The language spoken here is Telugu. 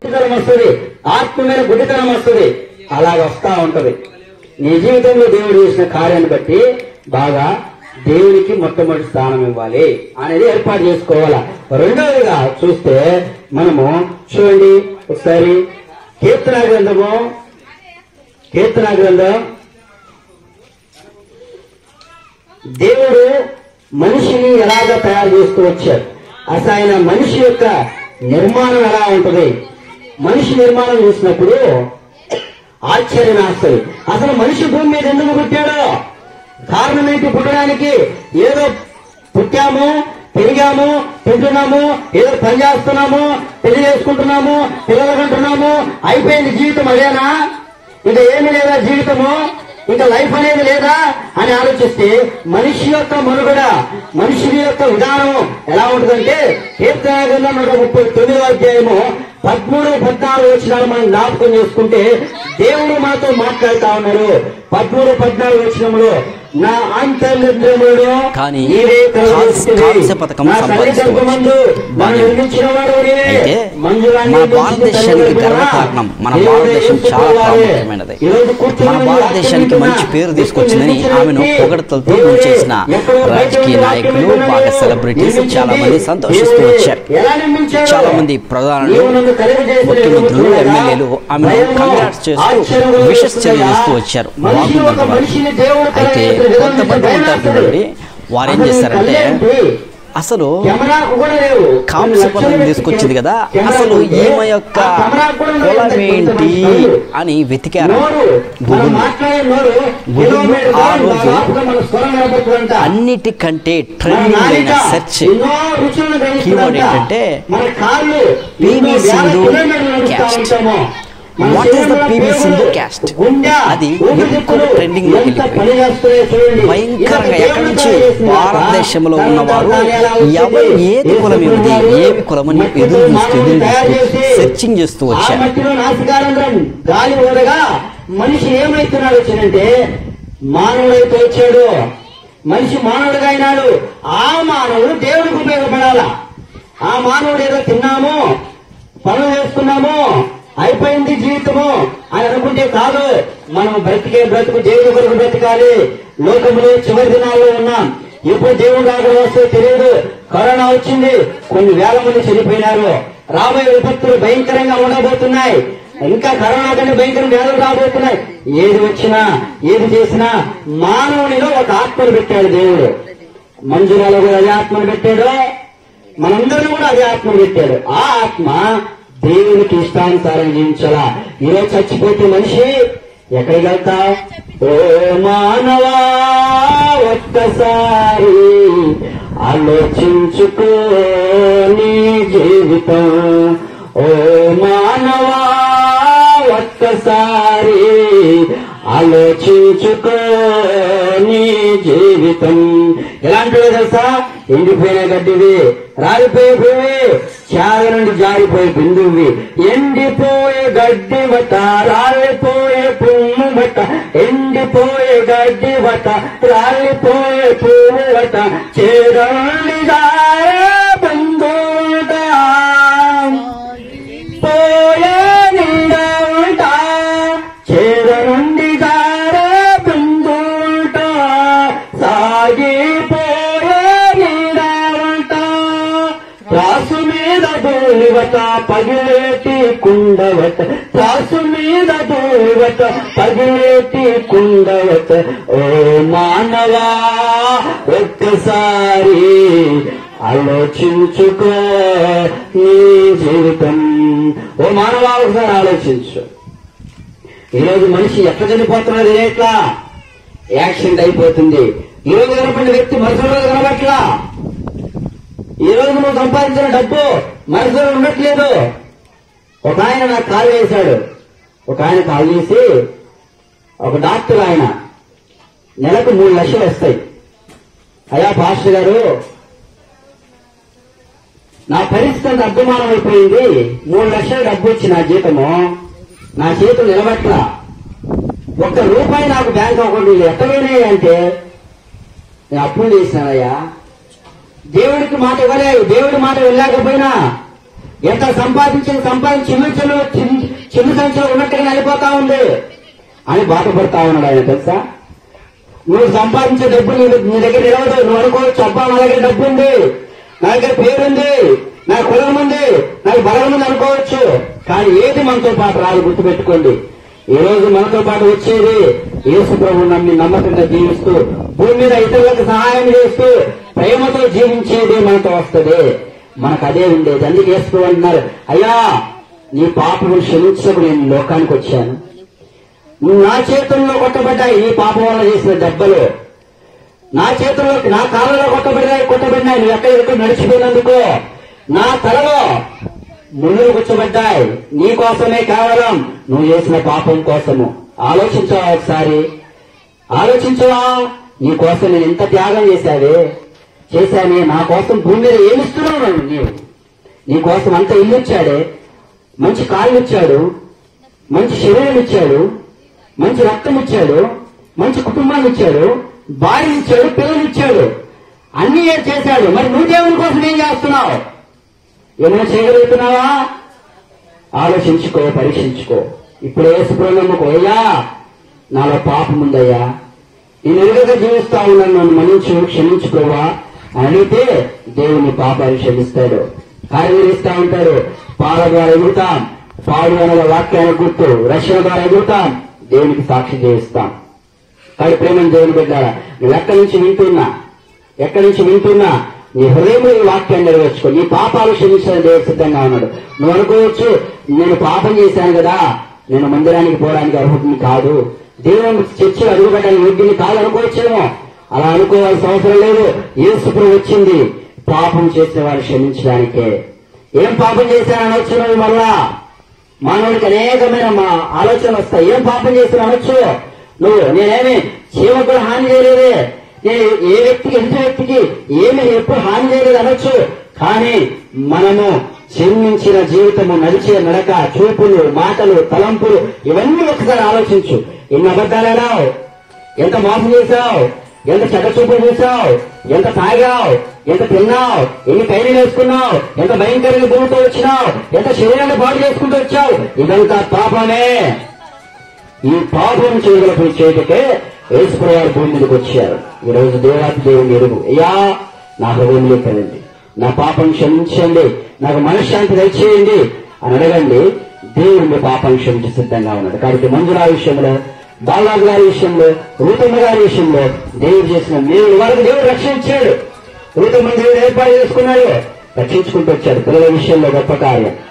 గుడ్డితనం వస్తుంది ఆత్మ మీద గుడ్డితనం వస్తుంది అలాగ వస్తా ఉంటది నీ జీవితంలో దేవుడు చేసిన కార్యాన్ని బట్టి బాగా దేవునికి మొట్టమొదటి స్థానం ఇవ్వాలి అనేది ఏర్పాటు చేసుకోవాలా రెండవదిగా చూస్తే మనము చూడండి ఒకసారి కీర్తన గ్రంథము కీర్తన గ్రంథం దేవుడు మనిషిని ఎలాగ తయారు చేస్తూ వచ్చారు అసలు ఆయన మనిషి యొక్క నిర్మాణం ఎలా ఉంటది మనిషి నిర్మాణం చూసినప్పుడు ఆశ్చర్యం వేస్తుంది అసలు మనిషి భూమి మీద ఎందుకు పుట్టాడు కారణం ఏంటి పుట్టడానికి ఏదో పుట్టాము పెరిగాము తింటున్నాము ఏదో పని చేస్తున్నాము పెళ్లి చేసుకుంటున్నాము పిల్లలు కంటున్నాము అయిపోయింది జీవితం అదేనా ఇంకా ఏమి లేదా జీవితము ఇంకా లైఫ్ అనేది లేదా అని ఆలోచిస్తే మనిషి యొక్క మనుగడ మనిషి యొక్క విధానం ఎలా ఉంటుందంటే కీర్తన గ్రంథం నూట ముప్పై తొమ్మిదో అధ్యాయము పదమూడు పద్నాలుగు వచ్చినాలు మనం జ్ఞాపకం చేసుకుంటే దేవుడు మాతో మాట్లాడుతా ఉన్నారు పదమూడు పద్నాలుగు వచ్చినములో నా అంతర్నిద్రములను కానీ నీవే కాల్స్- కలుగజేసితివి. కాల్స్య పథకం నా సంపాదించుకోవచ్చు. తల్లిదండ్రులందు నన్ను బాగా. నిర్మించిన వాడు నీవే. అయితే మంజులాన్ని మన నిర్మించిన భారతదేశానికి తల్లిదండ్రులు గర్వకారణం మన దేవుడే భారతదేశం చాలా యేసుప్రభువారే. ప్రాముఖ్యమైనది ఈరోజు కూర్చొని మన మీరు భారతదేశానికి వాక్యం మంచి పేరు వింటున్నా. తీసుకొచ్చిందని నిర్మించిన ఆమెను వ్యక్తి పొగడతలతో దేవుడే. చేసిన ఎక్కడో బయట రాజకీయ ఉండి నాయకులు వాక్యం వింటున్నాడు. బాగా సెలబ్రిటీస్ నిర్మించింది చాలా మంది సంతోషిస్తూ దేవుడే. వచ్చారు ఎలా నిర్మించాడు? చాలా మంది ప్రధానులు నీవు నన్ను కలుగజేసిన ముఖ్యమంత్రులు దేవుడు ఎమ్మెల్యేలు ఆమెను భయము, కంగ్రాట్స్ చేస్తూ ఆశ్చర్యము విషస్ కలుగుతుందా? తెలియజేస్తూ వచ్చారు మనిషి ఒక బాగుందంట మనిషిని దేవుడు అయితే కలుగజేసిన విధానం కొంతమంది భయం ఉంటారు వేస్తుంది. చూడండి వారు ఏం అసలు చేస్తారంటే కళ్ళేంటి? అసలు కెమెరాకు కూడా లేవు. కాంస్య లక్షలు పదం పెట్టి తీసుకొచ్చింది కదా కెమెరా అసలు ఉంటే ఈమె యొక్క ఆ కెమెరాకు కూడా లేదు. కులం ఏంటి కొంతమంది అని వెతికారు నోరు, మనం గూగుల్ మాట్లాడే నోరు గూగుల్ కిలోమీటర్ ఆ దూరం రోజు దాదాపుగా మన స్వరం వినపడుతుందంట. అన్నిటికంటే మన ట్రెండింగ్ అయిన నాలిక సెర్చ్ ఎన్నో రుచులను గ్రహిస్తుందంట. కీవర్డ్ ఏంటంటే మన కాళ్ళు PV ఎన్నో వేల సింధు కిలోమీటర్లు నడుస్తా cast. ఉంటాము. మన What is the శరీరంలో PV పేగులు, సింధు cast? గుండె, అది ఊపిరితిత్తులు ఎక్కువ trending లోకి ఎంత వెళ్ళిపోయింది. పని చేస్తున్నాయో చూడండి. భయంకరంగా ఇదొక ఎక్కడి నుంచి దేవుడు చేసిన భారతదేశంలో తర్వాత ఉన్నవారు తర్వాత ఎలా వచ్చింది? ఎవరు ఏది కులం ఏమిటి ఏమి కులమని మట్టితో ఎదురు చూస్తూ మానవుని ఎదురు తయారు చూస్తూ చేసి, సెర్చింగ్ చేస్తూ ఆ వచ్చారు మట్టిలో నాసికారంధ్రం గాలి ఊరగా మనిషి ఏమైతున్నాడు వచ్చినంటే మానవుడైతే వచ్చాడు మనిషి మానవుడిగా అయినాడు ఆ మానవుడు దేవుడికి ఉపయోగపడాలా ఆ మానవుడు ఏదో తిన్నాము పనులు చేసుకున్నాము అయిపోయింది జీవితము అని అనుకుంటే కాదు మనం బ్రతికే బ్రతుకు దేవుడి కొరకు బ్రతకాలి లోకంలో చివరి దినాల్లో ఉన్నాం ఎప్పుడు దేవుడు రాక వస్తే తెలియదు కరోనా వచ్చింది కొన్ని వేల మంది చనిపోయినారు రాబోయే విపత్తులు భయంకరంగా ఉండబోతున్నాయి ఇంకా కరోనా కంటే భయంకర వ్యాధులు రాబోతున్నాయి ఏది వచ్చినా ఏది చేసినా మానవునిలో ఒక ఆత్మను పెట్టాడు దేవుడు మంజురాలో కూడా అదే ఆత్మను పెట్టాడు మనందరినీ కూడా అదే ఆత్మను పెట్టాడు ఆ ఆత్మ దేవునికి ఇష్టానుసారం జీవించాలా ఈరోజు చచ్చిపోతే మనిషి ఎక్కడికి వెళ్తావు ఓ మానవా ఒక్కసారి ఆలోచించుకో నీ జీవితం ఓ మానవా ఒక్కసారి ఆలోచించుకో నీ జీవితం ఎలాంటివి తెలుసా ఎండిపోయిన గడ్డివి రాలిపోయే భూమి చాగ నుండి జారిపోయే బిందువి ఎండిపోయే గడ్డి వట రాలిపోయే పువ్వు వట ఎండిపోయే గడ్డి వట రాలిపోయే పువ్వు వట చేరండి జారే బంధువుట పోయే నిండా ఉంటా చేరండి జారే బంధువుట సాగిపోయే నిండా ఉంటా రాసు మీద దూవట పగిలేటి కుండవట రాసు మీద దూవట పగిలేటి కుండవట ఓ మానవా ఒక్కసారి ఆలోచించుకో నీ జీవితం ఓ మానవా ఒకసారి ఆలోచించు ఈరోజు మనిషి ఎట్లా చనిపోతున్నది ఎట్లా యాక్సిడెంట్ అయిపోతుంది ఈ రోజు కనపడిన వ్యక్తి మరుసటి రోజు కనబట్లా ఈ రోజు నువ్వు సంపాదించిన డబ్బు మరుసటి ఉండట్లేదు ఒక ఆయన నాకు కాల్ వేశాడు ఒక ఆయన కాల్ చేసి ఒక డాక్టర్ ఆయన నెలకు మూడు లక్షలు వస్తాయి అయ్యా పాస్టర్ గారు నా పరిస్థితి అంత అర్థమానం అయిపోయింది మూడు లక్షల డబ్బు వచ్చి నా జీతము నా చేతులు నిలబట్లా ఒక్క రూపాయి నాకు బ్యాంక్ అకౌంట్ ఎక్కడ పోయినాయి అంటే నేను అప్పులు చేశానయ్యా దేవుడికి మాట ఇవ్వలేదు దేవుడి మాట వెళ్ళలేకపోయినా ఎంత సంపాదించిన సంపాదించి చిల్లు చిల్లు చిల్లు చిల్లు సంచులు ఉన్నట్టుగా వెళ్ళిపోతా ఉంది అని బాధపడతా ఉన్నాడు ఆయన తెలుసా నువ్వు సంపాదించే డబ్బు నీ నీ దగ్గర నిలవదు నువ్వు అనుకోవచ్చు అబ్బా నా దగ్గర డబ్బు ఉంది నా దగ్గర పేరుంది నా కులం ఉంది నాకు బలం ఉంది అనుకోవచ్చు కానీ ఏది మనతో పాటు రాదు గుర్తుపెట్టుకోండి ఈ రోజు మనతో పాటు వచ్చేది యేసు ప్రభు నమ్మి నమ్మకంగా జీవిస్తూ భూమి మీద ఇతరులకు సహాయం చేస్తూ ప్రేమతో జీవించేది మనతో వస్తుంది మనకు అదే ఉండేది అందుకే యేసు ప్రభు అంటున్నారు అయ్యా నీ పాపను క్షమించకు నేను ఈ లోకానికి వచ్చాను నువ్వు నా చేతుల్లో కొట్టబడ్డాయి నీ పాపం వల్ల చేసిన దెబ్బలు నా చేతుల్లో నా కాళ్ళలో కొట్టబడినాయి కొట్టబడినాయి నువ్వు ఎక్కడ ఎక్కడ నడిచిపోయినందుకు నా తలలో ముళ్ళు కూర్చోబడ్డాయి నీ కోసమే కేవలం నువ్వు చేసిన పాపం కోసము ఆలోచించవా ఒకసారి ఆలోచించవా నీ కోసం నేను ఎంత త్యాగం చేశావే చేశానే నా కోసం భూమి మీద ఏమిస్తున్నావు నన్ను నీవు నీ కోసం అంత ఇల్లు ఇచ్చాడే మంచి కాళ్ళు ఇచ్చాడు మంచి శరీరం ఇచ్చాడు మంచి రక్తం ఇచ్చాడు మంచి కుటుంబాన్ని ఇచ్చాడు భార్య ఇచ్చాడు పిల్లలు ఇచ్చాడు అన్ని ఏం చేశాడు మరి నువ్వు దేవుని కోసం ఏం చేస్తున్నావు ఏమైనా చేయగలుగుతున్నావా ఆలోచించుకో పరీక్షించుకో ఇప్పుడు వేసుకున్నాము అయ్యా నాలో పాపం ఉందయ్యా నేను ఎరుగగా జీవిస్తా ఉన్నాను నన్ను మన్నించు క్షమించుకోవా అని అడిగితే దేవుని పాపాలు క్షమిస్తాడు కార్యనిరిస్తా ఉంటాడు పాల ద్వారా ఎగురుతాం పాడు అనగా వాక్యానికి గుర్తు రక్షణ ద్వారా ఎగురుతాం దేవునికి సాక్షి చేయిస్తాం కానీ ప్రేమను దేవుని బిడ్డారా నువ్వు ఎక్కడి నుంచి వింటున్నా ఎక్కడి నుంచి వింటున్నా నీ హృదయంలో ఈ వాక్యాన్ని నెరవేర్చుకో నీ పాపాలు క్షమించడానికి దేవుడు సిద్ధంగా ఉన్నాడు నువ్వు అనుకోవచ్చు నేను పాపం చేశాను కదా నేను మందిరానికి పోవడానికి అర్హుడిని కాదు దేవుని చర్చ అడుగుపెట్టడానికి యోగ్యుని కాదు అనుకోవచ్చేమో అలా అనుకోవాల్సిన అవసరం లేదు యేసుప్రభు వచ్చింది పాపం చేసిన వారు క్షమించడానికే ఏం పాపం చేశాను అనొచ్చు నువ్వు మళ్ళా మానవుడికి అనేకమైన మా ఆలోచనలు వస్తాయి ఏం పాపం చేసిన అనొచ్చు నువ్వు నేనేమి చీమకు కూడా హాని చేయలేదే నేను ఏ వ్యక్తికి ఎంత వ్యక్తికి ఏమి ఎప్పుడు హాని చేయలేదు అనొచ్చు కానీ మనము జన్మించిన జీవితము నడిచే నడక చూపులు మాటలు తలంపులు ఇవన్నీ ఒకసారి ఆలోచించు ఎన్ని అబద్ధాలేనావు ఎంత మోసం చేశావు ఎంత చెడ్డ చూపులు చూసావు ఎంత తాగావు ఎంత తిన్నావు ఎన్ని ఖైదీలు వేసుకున్నావు ఎంత భయంకరంగా భూమితో వచ్చినావు ఎంత శరీరాన్ని పాడు చేసుకుంటూ వచ్చావు ఇదంతా పాపమే ఈ పాపం చేయగలపై చేయటకే యేసుప్రవారు భూమి మీదకి వచ్చారు ఈ రోజు దేవాతి దేవుని ఎరుగు అయ్యా నా హృదయంలో కదండి నా పాపం క్షమించండి నాకు మనశ్శాంతి దయచేయండి అని అడగండి దేవుడు మీ పాపం క్షమించి సిద్ధంగా ఉన్నాడు కాబట్టి మంజుల విషయంలో బాలరాజు గారి విషయంలో రూతమ్మ గారి విషయంలో దేవుడు చేసిన మేలు వాళ్ళకి దేవుడు రక్షించాడు రూతమ్మ దేవుడు ఏర్పాటు చేసుకున్నాడు రక్షించుకుంటూ వచ్చాడు పిల్లల విషయంలో గొప్ప కార్యం